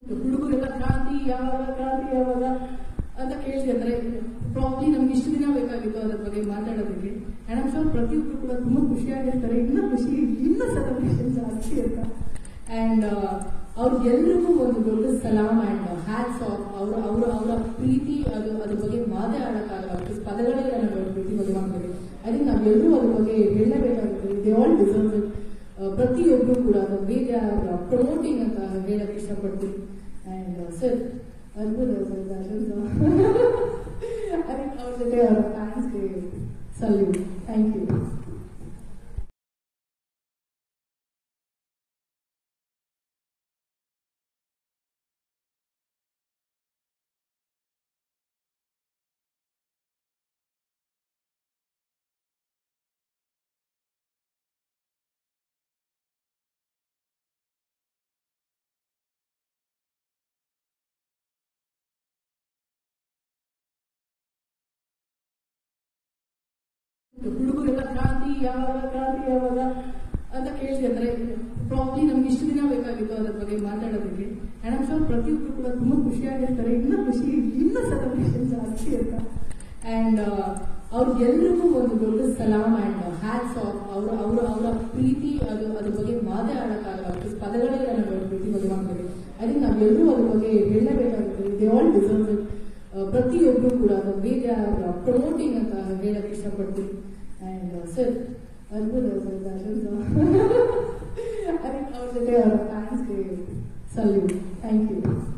ಹುಡುಗರೆಲ್ಲ ಕ್ರಾಂತಿ ಯಾವಾಗ ಕ್ರಾಂತಿ ಯಾವಾಗ ಅಂತ ಕೇಳ್ತಿರ್ತಾರೆ ಪ್ರಾಬ್ಲಿ ನಮ್ಗೆ ಇಷ್ಟು ದಿನ ಬೇಕಾಗಿತ್ತು ಅದ್ರ ಬಗ್ಗೆ ಮಾತಾಡೋದಕ್ಕೆ ಅಂಡ್ ಆಮ್ ಶೋರ್ ಪ್ರತಿಯೊಬ್ಬರು ಕೂಡ ತುಂಬಾ ಖುಷಿಯಾಗಿರ್ತಾರೆ ಇನ್ನೂ ಖುಷಿ ಇನ್ನೂ ಸೆಲೆಬ್ರೇಷನ್ ಜಾಸ್ತಿ ಅಂತ ಅಂಡ್ ಅವ್ರಿಗೆಲ್ರಿಗೂ ಒಂದು ದೊಡ್ಡ ಸಲಾಮ್ ಅಂಡ್ ಹ್ಯಾಟ್ಸ್ ಆಫ್ ಅವ್ರ ಅವ್ರ ಅವರ ಪ್ರೀತಿ ಅದು ಅದ್ರ ಬಗ್ಗೆ ಮಾತೇ ಆಡಕ್ಕಾಗಲ್ಲ ಬಿಕಾಸ್ ಪದಗಳೇ ನನ್ನ ಪ್ರೀತಿ ಬಗ್ಗೆ ಮಾತಾಡಿ ಐ ಥಿಂಕ್ ನಾವೆಲ್ಲರೂ ಅದ್ರ ಬಗ್ಗೆ ಹೇಳಬೇಕಾಗುತ್ತೆ ದೇ ಆಲ್ ಡಿಸರ್ವ್ ಇಟ್ ಪ್ರತಿಯೊಬ್ಬರು ಕೂಡ ವೇ ದೇ ಆರ್ ಪ್ರಮೋಟಿಂಗ್ ಅಂತ ಹೇಳಕ್ ಇಷ್ಟಪಡ್ತೀನಿ ಅಂಡ್ ಸರ್ ಅದ್ಭುತ ಸರ್ ಅದೊಂದು ಅದಕ್ಕೆ ಅವ್ರ ಜೊತೆ ಅವರ ಫ್ಯಾನ್ಸ್ಗೆ ಸಲ್ಯೂಟ್ ಥ್ಯಾಂಕ್ ಯು ಹುಡುಗರೆಲ್ಲ ಕ್ರಾಂತಿ ಯಾವಾಗ ಕ್ರಾಂತಿ ಯಾವಾಗ ಅಂತ ಕೇಳ್ತಿರ್ತಾರೆ ಪ್ರಾಬ್ಲಿ ನಮ್ಗೆ ಇಷ್ಟು ದಿನ ಬೇಕಾಗಿತ್ತು ಅದ್ರ ಬಗ್ಗೆ ಮಾತಾಡೋದಕ್ಕೆ ಅಂಡ್ ಆಮ್ ಶೋರ್ ಪ್ರತಿಯೊಬ್ಬರು ಕೂಡ ತುಂಬಾ ಖುಷಿಯಾಗಿರ್ತಾರೆ ಇನ್ನೂ ಖುಷಿ ಇನ್ನೂ ಸೆಲೆಬ್ರೇಷನ್ ಜಾಸ್ತಿ ಅಂತ ಅಂಡ್ ಅವ್ರಿಗೆಲ್ರಿಗೂ ಒಂದು ದೊಡ್ಡ ಸಲಾಮ್ ಅಂಡ್ ಹ್ಯಾಟ್ಸ್ ಆಫ್ ಅವ್ರ ಅವ್ರ ಅವರ ಪ್ರೀತಿ ಅದು ಅದ್ರ ಬಗ್ಗೆ ಮಾತೇ ಆಡಕ್ಕಾಗಲ್ಲ ಬಿಕಾಸ್ ಪದಗಳೇ ನನ್ನ ಪ್ರೀತಿ ಬಗ್ಗೆ ಮಾತಾಡಿ ಐ ಥಿಂಕ್ ನಾವೆಲ್ಲರೂ ಅದ್ರ ಬಗ್ಗೆ ಹೇಳಬೇಕಾಗುತ್ತೆ ದೇ ಆಲ್ ಡಿಸರ್ವ್ ಇಟ್ ಪ್ರತಿಯೊಬ್ಬರು ಕೂಡ ವೇ ದೇ ಆರ್ ಪ್ರಮೋಟಿಂಗ್ ಅಂತ ಹೇಳಕ್ ಇಷ್ಟಪಡ್ತೀನಿ ಅಂಡ್ ಸರ್ ಅದ್ಭುತ ಸರ್ ಅದೊಂದು ಅದಕ್ಕೆ ಅವ್ರ ಜೊತೆ ಅವರ ಫ್ಯಾನ್ಸ್ಗೆ ಸಲ್ಯೂಟ್ ಥ್ಯಾಂಕ್ ಯು